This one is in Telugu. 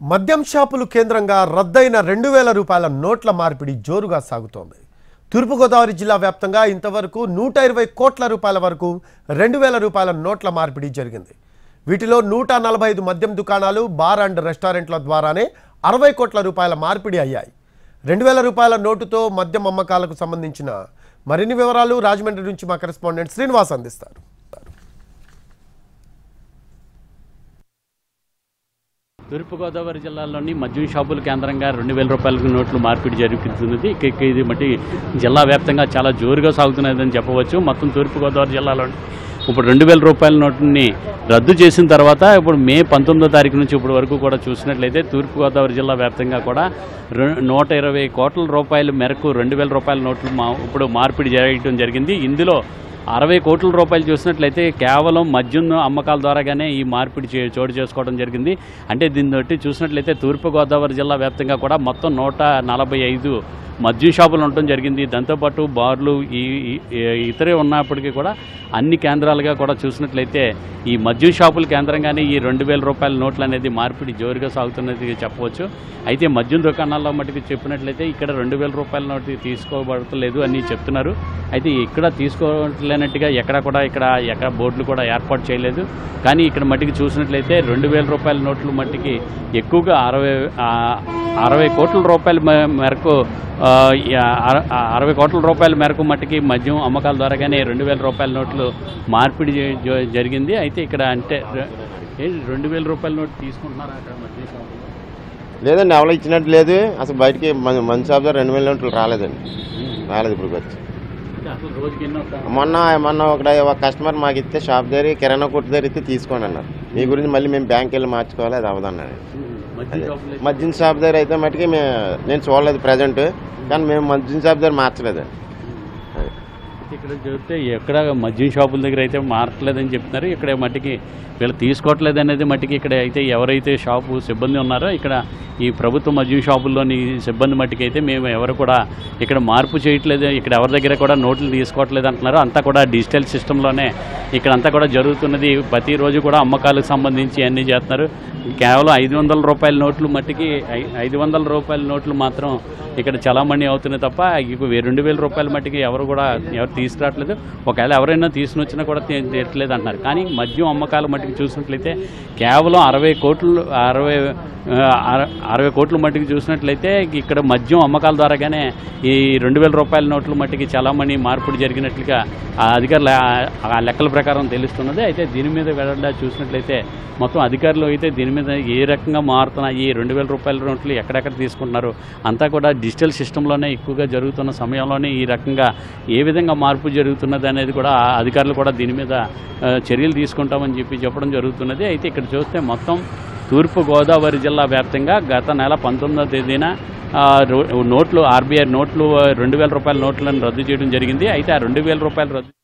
మద్యం షాపులు కేంద్రంగా రద్దయిన రెండు వేల రూపాయల నోట్ల మార్పిడి జోరుగా సాగుతోంది తూర్పుగోదావరి జిల్లా వ్యాప్తంగా ఇంతవరకు నూట ఇరవై కోట్ల రూపాయల వరకు రెండు వేల రూపాయల నోట్ల మార్పిడి జరిగింది వీటిలో నూట నలభై ఐదు మద్యం దుకాణాలు బార్ అండ్ రెస్టారెంట్ల ద్వారానే అరవై కోట్ల రూపాయల మార్పిడి అయ్యాయి రెండు వేల రూపాయల నోటుతో మద్యం అమ్మకాలకు సంబంధించిన మరిన్ని వివరాలు రాజమండ్రి నుంచి మా కరెస్పాండెంట్ శ్రీనివాస్ అందిస్తారు తూర్పుగోదావరి జిల్లాలోని మద్యం షాపుల కేంద్రంగా రెండు వేల రూపాయలకు నోట్లు మార్పిడి జరుగుతుంది ఇక ఇక ఇది మట్టి జిల్లా వ్యాప్తంగా చాలా జోరుగా సాగుతున్నదని చెప్పవచ్చు మొత్తం తూర్పుగోదావరి జిల్లాలో ఇప్పుడు రెండు వేల రూపాయల నోటుని రద్దు చేసిన తర్వాత ఇప్పుడు మే పంతొమ్మిదో తారీఖు నుంచి ఇప్పుడు వరకు కూడా చూసినట్లయితే తూర్పుగోదావరి జిల్లా వ్యాప్తంగా కూడా రె- నూట ఇరవై కోట్ల రూపాయల మేరకు రెండు వేల రూపాయల నోట్లు మా ఇప్పుడు మార్పిడి చేయడం జరిగింది ఇందులో అరవై కోట్ల రూపాయలు చూసినట్లయితే కేవలం మద్యం అమ్మకాల ద్వారాగానే ఈ మార్పిడి చే చోటు చేసుకోవడం జరిగింది అంటే దీన్ని బట్టి చూసినట్లయితే తూర్పుగోదావరి జిల్లా వ్యాప్తంగా కూడా మొత్తం నూట నలభై ఐదు మద్యం షాపులు ఉండటం జరిగింది దాంతోపాటు బార్లు ఈ ఈ- ఈ- ఇతరే ఉన్నప్పటికీ కూడా అన్ని కేంద్రాలుగా కూడా చూసినట్లయితే ఈ మద్యం షాపుల కేంద్రంగానే ఈ రెండు వేల రూపాయల నోట్లు అనేది మార్పిడి జోరుగా సాగుతున్నది చెప్పవచ్చు అయితే మద్యం దుకాణాల్లో మటుకు చెప్పినట్లయితే ఇక్కడ రెండు వేల రూపాయల నోటు తీసుకోబడతలేదు అని చెప్తున్నారు అయితే ఇక్కడ తీసుకోలేనట్టుగా ఎక్కడ కూడా ఇక్కడ ఎక్కడ బోర్డులు కూడా ఏర్పాటు చేయలేదు కానీ ఇక్కడ మట్టికి చూసినట్లయితే రెండు వేల రూపాయల నోట్లు మట్టికి ఎక్కువగా అరవై ఆ, అరవై కోట్ల రూపాయల మే- మేరకు ఆ, ఈ అర- ఆ అరవై కోట్ల రూపాయల మేరకు మట్టికి మద్యం అమ్మకాల ద్వారాగానే రెండు వేల రూపాయల నోట్లు మార్పిడి జ- జ- జరిగింది అయితే ఇక్కడ అంటే రె- ఏంటి రెండు వేల రూపాయల నోటు తీసుకుంటున్నారా అక్కడ మద్యం షాపులో లేదండి ఎవరో ఇచ్చినట్టు లేదు అసలు బయటికి మన మంచి షాప్ దగ్గర రెండు వేల నోట్లు రాలేదండి రాలేదు ఇప్పుడు వచ్చి అంటే అసలు రోజుకి ఎన్నో మొన్న మొన్న ఒక ఒక కస్టమర్ మాకు ఇస్తే షాప్ దగ్గర కిరాణా కొట్టు దగ్గర ఇస్తే తీసుకోండి అన్నారు మీ గురించి మళ్ళీ మేము బ్యాంక్ వెళ్ళి మార్చుకోవాలి అది అవదన్నాడు మద్యం షాపులో మద్యం షాప్ దగ్గర అయితే మటుకి మే నేను చూడలేదు ప్రజెంట్ కానీ మేము మద్యం షాప్ దగ్గర మార్చలేదు అది ఇక్కడ చూస్తే ఎక్కడ మద్యం షాపుల దగ్గర అయితే మారట్లేదని చెప్తున్నారు ఇక్కడ మట్టికి వీళ్ళు తీసుకోవట్లేదు అనేది మట్టికి ఇక్కడ అయితే ఎవరైతే షాపు సిబ్బంది ఉన్నారో ఇక్కడ ఈ ప్రభుత్వ మద్యం షాపుల్లోని సిబ్బంది మట్టికి అయితే మేము ఎవరు కూడా ఇక్కడ మార్పు చేయట్లేదు ఇక్కడ ఎవరి దగ్గర కూడా నోట్లు తీసుకోవట్లేదు అంటున్నారు అంతా కూడా డిజిటల్ సిస్టంలోనే ఇక్కడ అంతా కూడా జరుగుతున్నది ప్రతిరోజు కూడా అమ్మకాలకు సంబంధించి అన్నీ చేస్తున్నారు కేవలం ఐదు వందల రూపాయల నోట్లు మట్టికి ఐ- ఐదు వందల రూపాయల నోట్లు మాత్రం ఇక్కడ చలామణి అవుతున్నాయి తప్ప ఇక వే- రెండు వేల రూపాయల మట్టికి ఎవరు కూడా ఎవరు తీసుకురావట్లేదు ఒకవేళ ఎవరైనా తీసుకుని వచ్చినా కూడా తీ- తీయట్లేదు అంటున్నారు కానీ మద్యం అమ్మకాల మట్టికి చూసినట్లయితే కేవలం అరవై కోట్లు అరవై ఆ, అర- అరవై కోట్ల మట్టికి చూసినట్లయితే ఇక్కడ మద్యం అమ్మకాల ద్వారాగానే ఈ రెండు వేల రూపాయల నోట్ల మట్టికి చలామణి మార్పిడి జరిగినట్లుగా ఆ అధికారుల ఆ- ఆ లెక్కల ప్రకారం తెలుస్తున్నది అయితే దీని మీద వెళ్ళడా చూసినట్లయితే మొత్తం అధికారులు అయితే దీని మీద ఏ రకంగా మారుతున్నాయి ఈ రెండు వేల రూపాయల నోట్లు ఎక్కడెక్కడ తీసుకుంటున్నారు అంతా కూడా డిజిటల్ సిస్టంలోనే ఎక్కువగా జరుగుతున్న సమయంలోనే ఈ రకంగా ఏ విధంగా మార్పు జరుగుతున్నది అనేది కూడా ఆ అధికారులు కూడా దీని మీద ఆ, చర్యలు తీసుకుంటామని చెప్పి చెప్పడం జరుగుతున్నది అయితే ఇక్కడ చూస్తే మొత్తం తూర్పు గోదావరి జిల్లా వ్యాప్తంగా గత నెల పంతొమ్మిదవ తేదీన ఆ, రో- నోట్లు ఆర్బీఐ నోట్లు రెండు వేల రూపాయల నోట్లను రద్దు చేయడం జరిగింది అయితే ఆ రెండు వేల రూపాయలు రద్దు